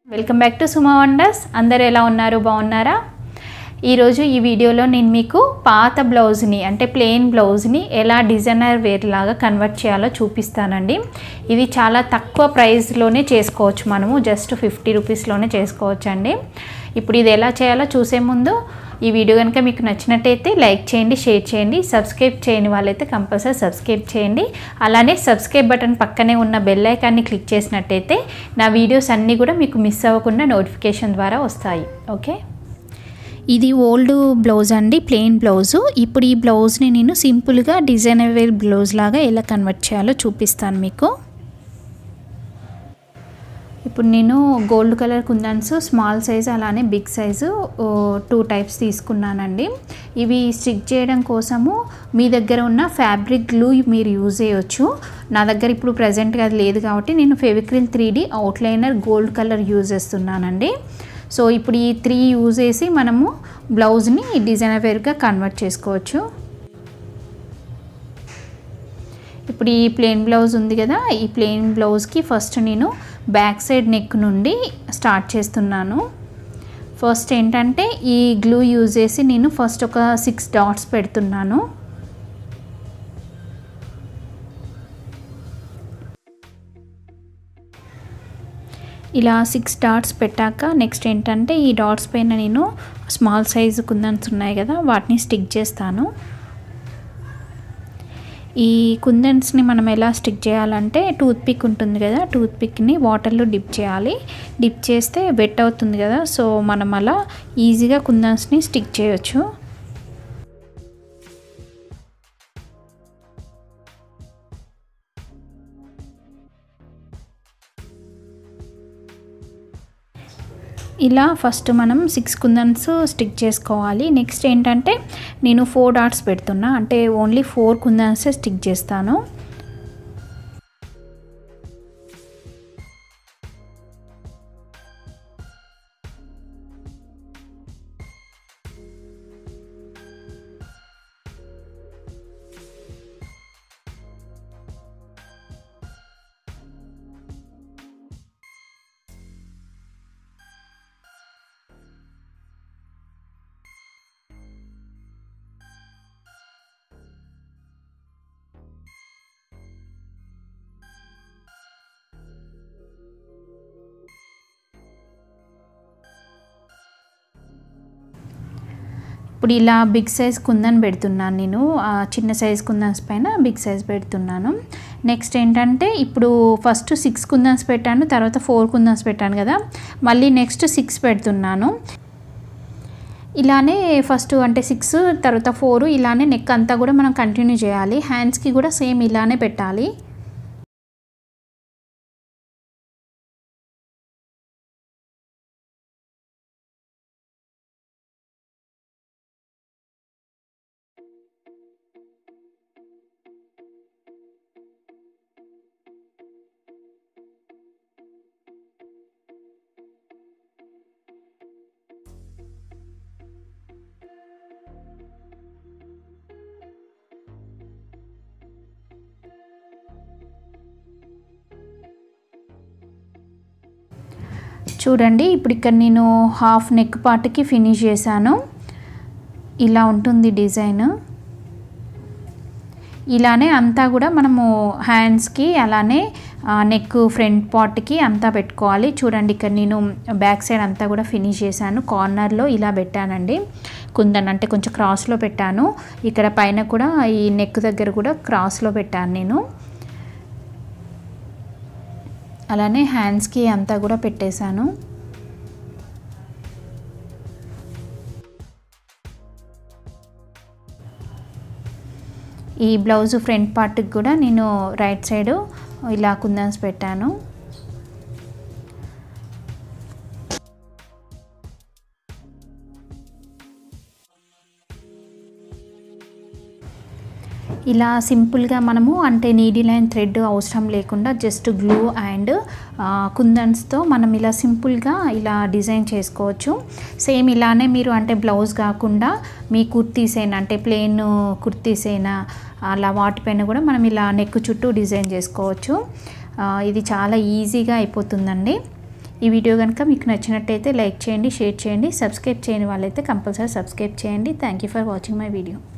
welcome back to Suma wonders అందరు ఎలా ఉన్నారు బాగున్నారా ఈరోజు ఈ వీడియోలో నేను మీకు పాత బ్లౌజ్ని అంటే ప్లెయిన్ బ్లౌజ్ని ఎలా డిజైనర్ వేర్ లాగా కన్వర్ట్ చేయాలో చూపిస్తానండి ఇది చాలా తక్కువ ప్రైస్లోనే చేసుకోవచ్చు మనము జస్ట్ ఫిఫ్టీ రూపీస్లోనే చేసుకోవచ్చు అండి ఇప్పుడు ఇది ఎలా చేయాలో చూసే ముందు ఈ వీడియో కనుక మీకు నచ్చినట్టయితే లైక్ చేయండి షేర్ చేయండి సబ్స్క్రైబ్ చేయని వాళ్ళైతే కంపల్సరీ సబ్స్క్రైబ్ చేయండి అలానే సబ్స్క్రైబ్ బటన్ పక్కనే ఉన్న బెల్ ఐకాన్ని క్లిక్ చేసినట్టయితే నా వీడియోస్ అన్నీ కూడా మీకు మిస్ అవ్వకుండా నోటిఫికేషన్ ద్వారా వస్తాయి ఓకే ఇది ఓల్డ్ బ్లౌజ్ అండి ప్లెయిన్ బ్లౌజు ఇప్పుడు ఈ బ్లౌజ్ని నేను సింపుల్గా డిజైనర్ వేర్ బ్లౌజ్ లాగా ఎలా కన్వర్ట్ చేయాలో చూపిస్తాను మీకు ఇప్పుడు నేను gold colour kundans small size అలానే బిగ్ సైజు టూ టైప్స్ తీసుకున్నానండి ఇవి స్టిక్ చేయడం కోసము మీ దగ్గర ఉన్న ఫ్యాబ్రిక్ గ్లూ మీరు యూజ్ చేయొచ్చు నా దగ్గర ఇప్పుడు ప్రజెంట్గా అది లేదు కాబట్టి నేను Fevicryl three D outliner gold colour use చేస్తున్నానండి సో ఇప్పుడు ఈ త్రీ యూజ్ చేసి మనము బ్లౌజ్ని డిజైనర్ వేర్గా కన్వర్ట్ చేసుకోవచ్చు ఇప్పుడు ఈ ప్లెయిన్ బ్లౌజ్ ఉంది కదా ఈ ప్లెయిన్ బ్లౌజ్కి ఫస్ట్ నేను బ్యాక్ సైడ్ నెక్ నుండి స్టార్ట్ చేస్తున్నాను ఫస్ట్ ఏంటంటే ఈ గ్లూ యూజ్ చేసి నేను ఫస్ట్ ఒక సిక్స్ డాట్స్ పెడుతున్నాను ఇలా సిక్స్ డాట్స్ పెట్టాక నెక్స్ట్ ఏంటంటే ఈ డాట్స్ పైన నేను స్మాల్ సైజు కుందన్స్ ఉన్నాయి కదా వాటిని స్టిక్ చేస్తాను ఈ కుందన్స్ని మనం ఎలా స్టిక్ చేయాలంటే టూత్ పిక్ ఉంటుంది కదా టూత్ పిక్ని వాటర్లో డిప్ చేయాలి డిప్ చేస్తే వెట్ అవుతుంది కదా సో మనం అలా ఈజీగా కుందన్స్ని స్టిక్ చేయొచ్చు ఇలా ఫస్ట్ మనం సిక్స్ కుందన్స్ స్టిక్ చేసుకోవాలి నెక్స్ట్ ఏంటంటే నేను ఫోర్ డాట్స్ పెడుతున్నా అంటే ఓన్లీ ఫోర్ కుందన్స్ స్టిక్ చేస్తాను ఇప్పుడు ఇలా బిగ్ సైజ్ కుందన్ పెడుతున్నాను నేను చిన్న సైజ్ కుందన్స్ పైన బిగ్ సైజ్ పెడుతున్నాను నెక్స్ట్ ఏంటంటే ఇప్పుడు ఫస్ట్ సిక్స్ కుందన్స్ పెట్టాను తర్వాత ఫోర్ కుందన్స్ పెట్టాను కదా మళ్ళీ నెక్స్ట్ సిక్స్ పెడుతున్నాను ఇలానే ఫస్ట్ అంటే సిక్స్ తర్వాత ఫోర్ ఇలానే నెక్ అంతా కూడా మనం కంటిన్యూ చేయాలి హ్యాండ్స్కి కూడా సేమ్ ఇలానే పెట్టాలి చూడండి ఇప్పుడు ఇక్కడ నేను హాఫ్ నెక్ పార్ట్కి ఫినిష్ చేశాను ఇలా ఉంటుంది డిజైన్ ఇలానే అంతా కూడా మనము హ్యాండ్స్కి అలానే నెక్ ఫ్రంట్ పార్ట్కి అంతా పెట్టుకోవాలి చూడండి ఇక్కడ నేను బ్యాక్ సైడ్ అంతా కూడా ఫినిష్ చేశాను కార్నర్లో ఇలా పెట్టానండి కుందన్ అంటే కొంచెం క్రాస్లో పెట్టాను ఇక్కడ పైన కూడా ఈ నెక్ దగ్గర కూడా క్రాస్లో పెట్టాను నేను అలానే హ్యాండ్స్కి అంతా కూడా పెట్టేశాను ఈ బ్లౌజ్ ఫ్రంట్ పార్ట్కి కూడా నేను రైట్ సైడ్ ఇలా కుందన్స్ పెట్టాను ఇలా సింపుల్గా మనము అంటే నీడి లైన్ థ్రెడ్ అవసరం లేకుండా జస్ట్ గ్లూ అండ్ కుందన్స్తో మనం ఇలా సింపుల్గా ఇలా డిజైన్ చేసుకోవచ్చు సేమ్ ఇలానే మీరు అంటే బ్లౌజ్ కాకుండా మీ కుర్తీస్ అయినా అంటే ప్లెయిన్ కుర్తీస్ అయినా అలా వాటిపైన కూడా మనం ఇలా నెక్ చుట్టూ డిజైన్ చేసుకోవచ్చు ఇది చాలా ఈజీగా అయిపోతుందండి ఈ వీడియో కనుక మీకు నచ్చినట్టయితే లైక్ చేయండి షేర్ చేయండి సబ్స్క్రైబ్ చేయని వాళ్ళైతే కంపల్సరీ సబ్స్క్రైబ్ చేయండి thank you for watching my video